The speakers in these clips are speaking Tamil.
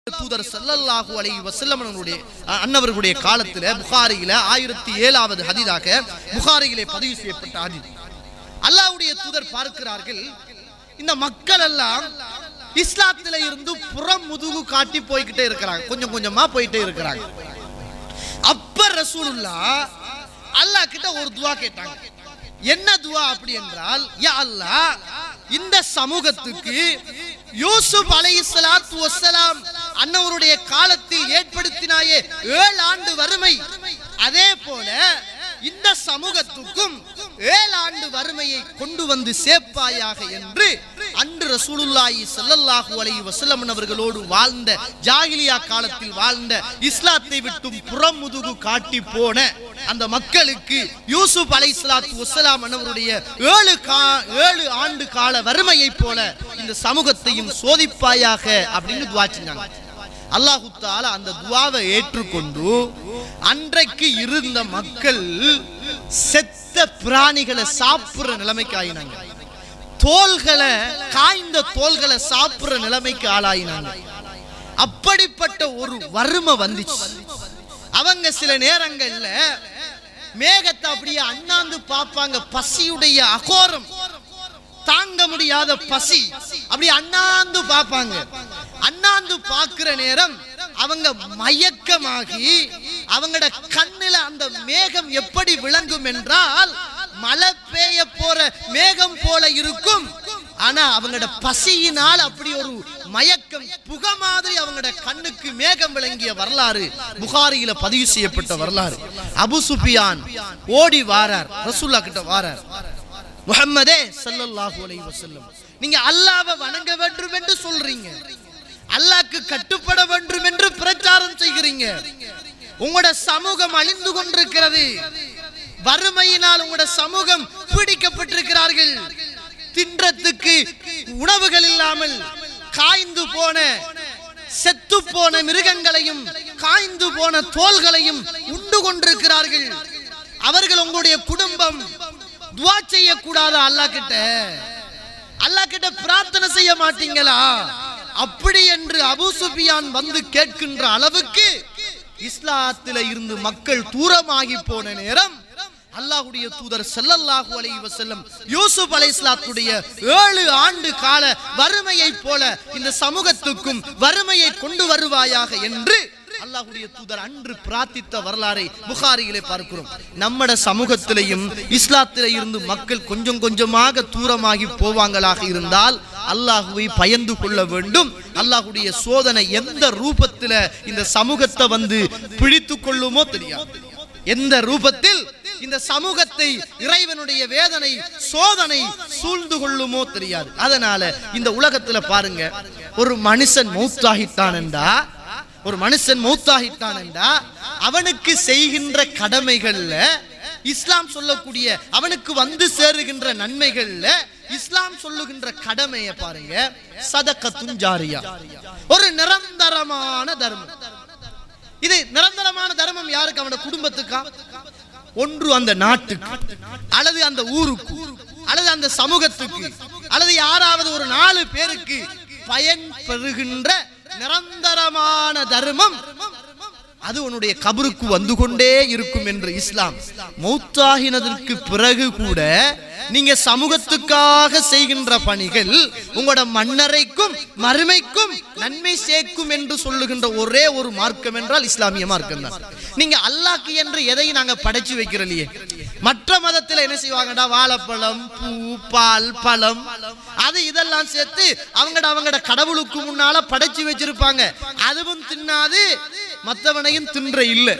தூதர் ஸல்லல்லாஹு அலைஹி வஸல்லம் அவர்களுடைய அஹ், அன்னவர்களுடைய காலத்துல புகாரியில ஆயிரத்தி ஏழாவது ஹதீதாக புகாரியிலே பதிவு செய்யப்பட்ட ஹதீஸ் அல்லாஹ்வுடைய தூதர் பார்க்கிறார்கள் இந்த மக்கள் எல்லாம் இஸ்லாத்தில இருந்து புறம் முதுகு காட்டி போய்கிட்டே இருக்கிறாங்க கொஞ்சம் கொஞ்சமா போயிட்டே இருக்கிறாங்க அப்ப ரசூலுல்லா அல்லாஹ் கிட்ட ஒரு துவா கேட்டாங்க என்ன துவா அப்படி என்றால் யா அல்லாஹ் இந்த சமூகத்துக்கு யூசுப் அலைஹிஸ்ஸலாத்து வஸ்ஸலாம் அன்னவருடைய காலத்தில் ஏற்படுத்தினாயே ஏழு ஆண்டு வறுமை அதே போல இந்த சமூகத்துக்கும் ஏழு ஆண்டு வறுமையை கொண்டு வந்து சேர்ப்பாயாக என்று அன்று ரசூலுல்லாஹி ஸல்லல்லாஹு அலைஹி வஸல்லம் அவர்களோடு வாழ்ந்த ஜாகிலியா காலத்தில் வாழ்ந்த இஸ்லாத்தை விட்டும் புறமுதுகு காட்டி போன அந்த மக்களுக்கு யூசுப் அலைஹிஸ்ஸலாத்து வஸ்ஸலாம் அவருடைய ஏழு கா ஏழு ஆண்டு கால வறுமையை போல இந்த சமூகத்தையும் சோதிப்பாயாக அப்படின்னு துவா செஞ்சாங்க அல்லாஹு தாலா அந்த துவாவை ஏற்றுக்கொண்டு அன்றைக்கு இருந்த மக்கள் செத்த பிராணிகளை சாப்பிடுற நிலைமைக்கு ஆயினாங்க தோள்களை காய்ந்த தோள்களை சாப்பிடுற நிலைமைக்கு ஆளாயினாங்க அப்படிப்பட்ட ஒரு வறுமை வந்துச்சு அவங்க சில நேரங்கள்ல மேகத்தை அப்படியே அண்ணாந்து பார்ப்பாங்க பசியுடைய அகோரம் தாங்க முடியாத பசி அப்படி அண்ணாந்து பார்ப்பாங்க அண்ணாந்து பார்க்கிற நேரம் அவங்க மயக்கமாகி அவங்களோட கண்ணுல அந்த மேகம் எப்படி விளங்கும் என்றால் மழை பெய்ய போற மேகம் போல இருக்கும் ஆனா அவங்களோட பசியினால் அப்படி ஒரு மயக்கம் புக மாதிரி அவங்களோட கண்ணுக்கு மேகம் விளங்கிய வரலாறு புகாரியில பதிவு செய்யப்பட்ட வரலாறு அபு சுஃபியான் ஓடி வாரார் ரசூல்லா கிட்ட வாரார் முஹம்மதே ஸல்லல்லாஹு அலைஹி வஸல்லம் நீங்க அல்லாஹ்வை வணங்க வேண்டும் என்று சொல்றீங்க அல்லாஹ்க்கு கட்டுப்பட வேண்டும் என்று பிரச்சாரம் செய்கிறீங்க உங்களோட சமூகம் அழிந்து கொண்டிருக்கிறது வறுமையினால் உங்களோட சமூகம் பீடிக்கப்பட்டிருக்கிறார்கள் தின்றத்துக்கு உணவுகள் இல்லாமல் காய்ந்து போன செத்து போன மிருகங்களையும் காய்ந்து போன தோள்களையும் உண்டு கொண்டிருக்கிறார்கள் அவர்கள் உங்களுடைய குடும்பம் துவா செய்யக்கூடாத அல்லாஹ் கிட்ட அல்லாஹ் கிட்ட பிரார்த்தனை செய்ய மாட்டீங்களா அப்படி என்று அபூ சுஃபியான் வந்து கேட்கின்ற அளவுக்கு இஸ்லாத்தில இருந்து மக்கள் தூரமாகி போன நேரம் அல்லாஹ்வுடைய தூதர் ஸல்லல்லாஹு அலைஹி வஸல்லம் யூசுப் அலைஹிஸ்ஸலாத்துடைய ஏழு ஆண்டு கால வறுமையைப் போல இந்த சமூகத்துக்கும் வறுமையை கொண்டு வருவாயாக என்று அல்லாஹ்வுடைய தூதர் அன்று பிரார்த்தித்த வரலாறை புகாரியிலே பார்க்கிறோம் நம்மட சமூகத்திலையும் இஸ்லாத்தில இருந்து மக்கள் கொஞ்சம் கொஞ்சமாக தூரமாகி போவாங்களாக இருந்தால் அல்லாஹுவை பயந்து கொள்ள வேண்டும் அல்லாஹ்வுடைய சோதனை எந்த ரூபத்தில் இந்த சமூகத்தை வந்து பிடித்து கொள்ளுமோ தெரியாது எந்த ரூபத்தில் இந்த சமூகத்தை இறைவனுடைய வேதனை சோதனை சூழ்ந்து கொள்ளுமோ தெரியாது அதனால இந்த உலகத்துல பாருங்க ஒரு மனுஷன் மௌத்தாகித்தான் என்றா ஒரு மனுஷன் மௌத்தாகித்தான் என்றா அவனுக்கு செய்கின்ற கடமைகள்ல இஸ்லாம் சொல்லக்கூடிய அவனுக்கு வந்து சேருகின்ற நன்மைகள்ல இஸ்லாம் சொல்லுகின்ற கடமையை பாருங்க சதக்கத்தும் ஜாரியா ஒரு நிரந்தரமான தர்மம் இது நிரந்தரமான தர்மம் யாருக்கு அவனோட குடும்பத்துக்கா ஒன்று அந்த நாட்டுக்கு அல்லது அந்த ஊருக்கு அல்லது அந்த சமூகத்துக்கு அல்லது யாராவது ஒரு நாலு பேருக்கு பயன் பெறுகின்ற நிரந்தரமான தர்மம் அது உன்னுடைய கபருக்கு வந்து கொண்டே இருக்கும் என்று இஸ்லாம் மௌத்தாகினதற்கு பிறகு கூட நீங்க சமூகத்துக்காக செய்கின்ற பணிகள் உங்களோட மன்னரைக்கும் மறுமைக்கும் நன்மை சேர்க்கும் என்று சொல்லுகின்ற ஒரே ஒரு மார்க்கம் என்றால் இஸ்லாமிய மார்க்கம் தான் நீங்க அல்லாஹ்க்கு என்று எதையும் நாங்க படைச்சு வைக்கிறலையே மற்ற மதத்துல என்ன செய்வாங்கடா வாழைப்பழம் பூ பால் பழம் அது இதெல்லாம் சேர்த்து அவங்கட அவங்கட கடவுளுக்கு முன்னால படைச்சு வச்சிருப்பாங்க அதுவும் தின்னாது மத்தவனையும் தின்ற இல்லை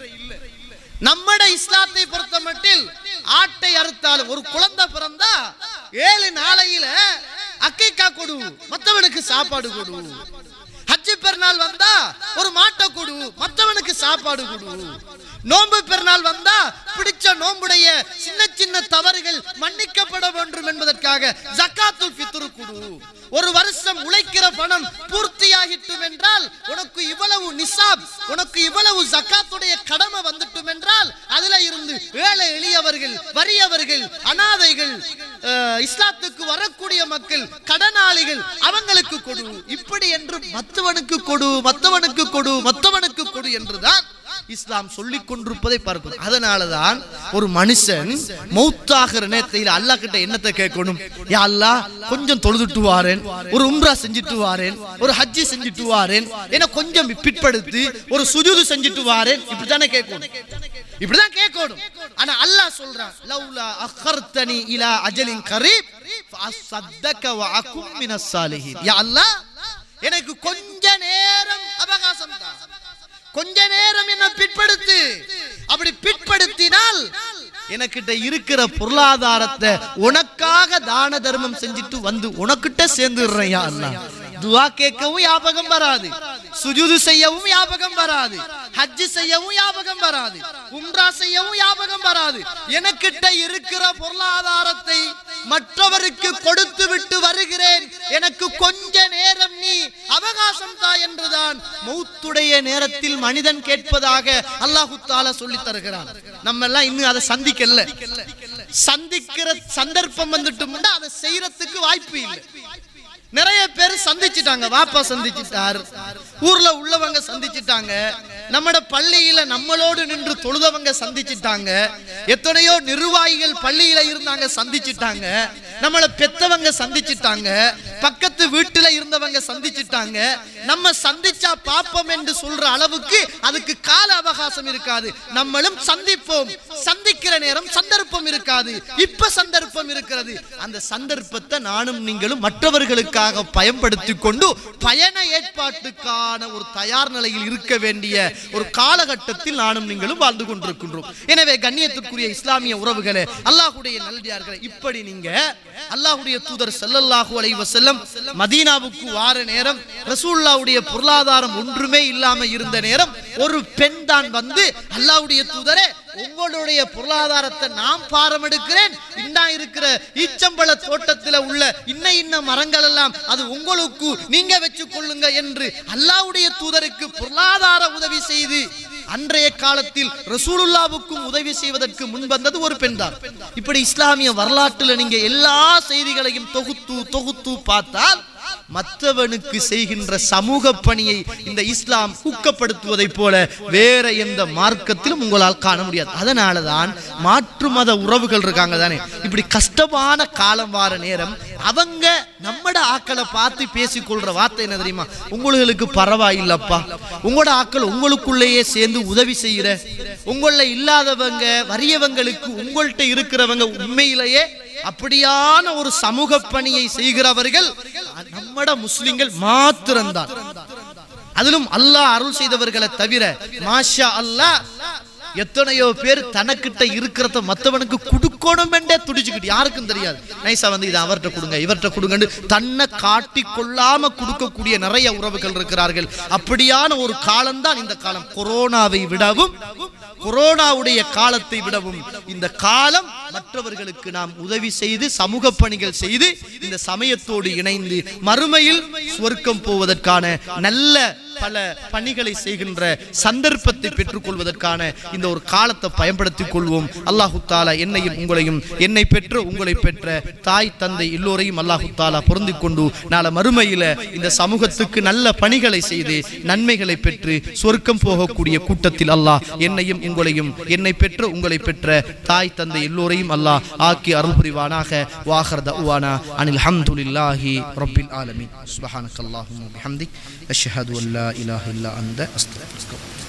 நம்மட இஸ்லாத்தை பொறுத்த மட்டில் ஆட்டை அறுத்தாலும் ஒரு குழந்தை பிறந்தா ஏழு நாளையில அக்கைக்கா கொடு மத்தவனுக்கு சாப்பாடு கொடு ஹஜ்ஜி பெருநாள் வந்தா ஒரு மாட்டை கொடு மத்தவனுக்கு சாப்பாடு கொடு நோன்பு பெருநாள் வந்தா பிடிச்ச நோம்புடைய சின்ன சின்ன தவறுகள் மன்னிக்கப்பட வேண்டும் என்பதற்காக ஜக்காத்துல் ஃபித்ரு கொடு ஒரு வருஷம் உழைக்கிற பணம் பூர்த்தியாகிட்டும் என்றால் உனக்கு இவ்வளவு நிசாப் உனக்கு இவ்வளவு ஜக்காத்துடைய கடமை வந்துட்டும் என்றால் அதுல இருந்து ஏழை எளியவர்கள் வறியவர்கள் அனாதைகள் அஹ், இஸ்லாத்துக்கு வரக்கூடிய மக்கள் கடனாளிகள் அவங்களுக்கு கொடு இப்படி என்று மத்தவனுக்கு கொடு மத்தவனுக்கு கொடு மத்தவனுக்கு கொடு என்றுதான் இஸ்லாம் சொல்லிக் கொண்டிருப்பதை பார்க்கிறோம் அதனாலதான் ஒரு மனுஷன் மௌத்தாகிற நேரத்தில் அல்லாஹ் கிட்ட என்னத்தை கேட்கணும் யா அல்லாஹ் கொஞ்சம் தொழுதுட்டு வாரேன் ஒரு உம்ரா செஞ்சுட்டு வாரேன் ஒரு ஹஜ்ஜி செஞ்சுட்டு வாரேன் என கொஞ்சம் பிற்படுத்தி ஒரு சுஜூது செஞ்சுட்டு வாரேன் இப்படித்தானே கேட்கணும் இப்படிதான் கேட்கணும் ஆனா அல்லாஹ் சொல்றான் லவ்லா அഖர்தனி இலா அஜலின் கரீப் ஃபஅஸ்ஸத்தக வ அகும் மினஸ் சாலிஹீன் யா அல்லாஹ் எனக்கு கொஞ்ச நேரம் அவகாசம் தான் கொஞ்ச நேரம் என்ன பிற்படுத்து அப்படி பிற்படுத்தினால் எனக்கிட்ட இருக்கிற பொருளாதாரத்தை உனக்காக தான தர்மம் செஞ்சுட்டு வந்து உனக்கிட்ட சேர்ந்துடுறேன் யா அல்லாஹ் துவா கேட்கவும் ஞாபகம் வராது சுஜூது செய்யவும் ஞாபகம் வராது ஹஜ் செய்யவும் ஞாபகம் வராது உம்ரா செய்யவும் ஞாபகம் வராது எனக்கிட்ட இருக்கிற பொருளாதாரத்தை மற்றவருக்கு கொடுத்து விட்டு வருகிறேன் எனக்கு கொஞ்ச நேரம் நீ அவகாசம் தா என்றுதான் மௌத்துடைய நேரத்தில் மனிதன் கேட்பதாக அல்லாஹு தாலா சொல்லி தருகிறான் நம்ம எல்லாம் இன்னும் அதை சந்திக்கல சந்திக்கிற சந்தர்ப்பம் வந்துட்டு அதை செய்யறதுக்கு வாய்ப்பு இல்லை நிறைய பேர் சந்திச்சிட்டாங்க வாப்பா சந்திச்சிட்டார் ஊர்ல உள்ளவங்க சந்திச்சிட்டாங்க நம்மட பள்ளியில நம்மளோடு நின்று தொழுதவங்க சந்திச்சிட்டாங்க எத்தனையோ நிர்வாகிகள் பள்ளியில இருந்தாங்க சந்திச்சிட்டாங்க நம்மள பெத்தவங்க சந்திச்சிட்டாங்க பக்கத்து வீட்டுல இருந்தவங்க சந்திச்சிட்டாங்க நம்ம சந்திச்சா பாப்போம் என்று சொல்ற அளவுக்கு அதுக்கு கால அவகாசம் இருக்காது நம்மளும் சந்திப்போம் சந்திக்கிற நேரம் சந்தர்ப்பம் இருக்காது இப்ப சந்தர்ப்பம் இருக்கிறது அந்த சந்தர்ப்பத்தை நானும் நீங்களும் மற்றவர்களுக்காக பயன்படுத்தி கொண்டு பயண ஏற்பாட்டுக்கான ஒரு தயார் நிலையில் இருக்க வேண்டிய ஒரு காலகட்டத்தில் நானும் நீங்களும் வாழ்ந்து கொண்டிருக்கின்றோம் எனவே கண்ணியத்திற்குரிய இஸ்லாமிய உறவுகளே அல்லாஹ்வுடைய நல்லடியார்களே இப்படி நீங்க அல்லாஹ்வுடைய தூதர் ஸல்லல்லாஹு அலைஹி வஸல்லம் மதீனாவுக்கு வார நேரம் ரசூலுல்லாஹ்வுடைய பொருளாதாரம் ஒன்றுமே இல்லாம இருந்த நேரம் ஒரு பெண் தான் வந்து அல்லாஹ்வுடைய தூதரே உங்களுடைய பொருளாதாரத்தை நான் பாரம் எடுக்கிறேன் இன்னா இருக்கிற ஈச்சம்பழ தோட்டத்தில் உள்ள இன்ன இன்ன மரங்கள் எல்லாம் அது உங்களுக்கு நீங்க வச்சு கொள்ளுங்க என்று அல்லாஹ்வுடைய தூதருக்கு பொருளாதார உதவி செய்து அன்றைய காலத்தில் ரசூலுல்லாவுக்கும் உதவி செய்வதற்கு முன் வந்தது ஒரு பெண் தான் இப்படி இஸ்லாமிய வரலாற்றுல நீங்க எல்லா செய்திகளையும் தொகுத்து தொகுத்து பார்த்தால் மற்றவனுக்கு செய்கின்ற சமூக பணியை இந்த இஸ்லாம் ஊக்கப்படுத்துவதைப் போல வேற எந்த மார்க்கத்திலும் உங்களால் காண முடியாது அதனாலதான் மாற்று மத உறவுகள் இருக்காங்க தானே இப்படி கஷ்டமான காலம் வார நேரம் அவங்க நம்மட ஆக்களை பார்த்து பேசிக்கொள்ற வார்த்தை என்ன தெரியுமா உங்களுக்கு பரவாயில்லப்பா உங்களோட ஆக்கள் உங்களுக்குள்ளேயே சேர்ந்து உதவி செய்யற உங்கள இல்லாதவங்க வறியவங்களுக்கு உங்கள்கிட்ட இருக்கிறவங்க உண்மையிலேயே அப்படியான ஒரு சமூக பணியை செய்கிறவர்கள் நம்மட முஸ்லிம்கள் மாத்திரம்தான் அதிலும் அல்லாஹ் அருள் செய்தவர்களை தவிர மாஷா அல்லாஹ் எத்தனையோ பேர் தனக்கிட்ட இருக்கிறத மத்தவனுக்கு கொடுக்கணும் என்றே துடிச்சுக்கிட்டு யாருக்கும் தெரியாது நைசா வந்து இதை அவர்கிட்ட கொடுங்க இவர்கிட்ட கொடுங்கன்னு தன்னை காட்டி கொள்ளாம கொடுக்கக்கூடிய நிறைய உறவுகள் இருக்கிறார்கள் அப்படியான ஒரு காலம்தான் இந்த காலம் கொரோனாவை விடவும் கொரோனாவுடைய காலத்தை விடவும் இந்த காலம் மற்றவர்களுக்கு நாம் உதவி செய்து சமூக பணிகள் செய்து இந்த சமயத்தோடு இணைந்து மறுமையில் சொர்க்கம் போவதற்கான நல்ல பல பணிகளை செய்கின்ற சந்தர்ப்பத்தை பெற்றுக்கொள்வதற்கான இந்த ஒரு காலத்தை பயன்படுத்திக் கொள்வோம் அல்லாஹு தாலா என்னையும் உங்களையும் என்னை பெற்ற உங்களை பெற்ற தாய் தந்தை எல்லோரையும் அல்லாஹு தாலா பொருந்திக் கொண்டு நாளை மறுமையில இந்த சமூகத்துக்கு நல்ல பணிகளை செய்து நன்மைகளை பெற்று சொர்க்கம் போகக்கூடிய கூட்டத்தில் அல்லாஹ் என்னையும் உங்களையும் என்னை பெற்ற உங்களை பெற்ற தாய் தந்தை எல்லோரையும் அல்லாஹ் ஆக்கி அருள் புரிவானாக வாஹர் தவானா அனில் ஹம்துலில்லாஹி ரப்பில் ஆலமீன் சுப்ஹானக்கல்லாஹும்ம பிஹம்திக் அஷ்ஹது அன் லா இலாஹ இல்லா அன்த அஸ்தக்ஃபிருக்க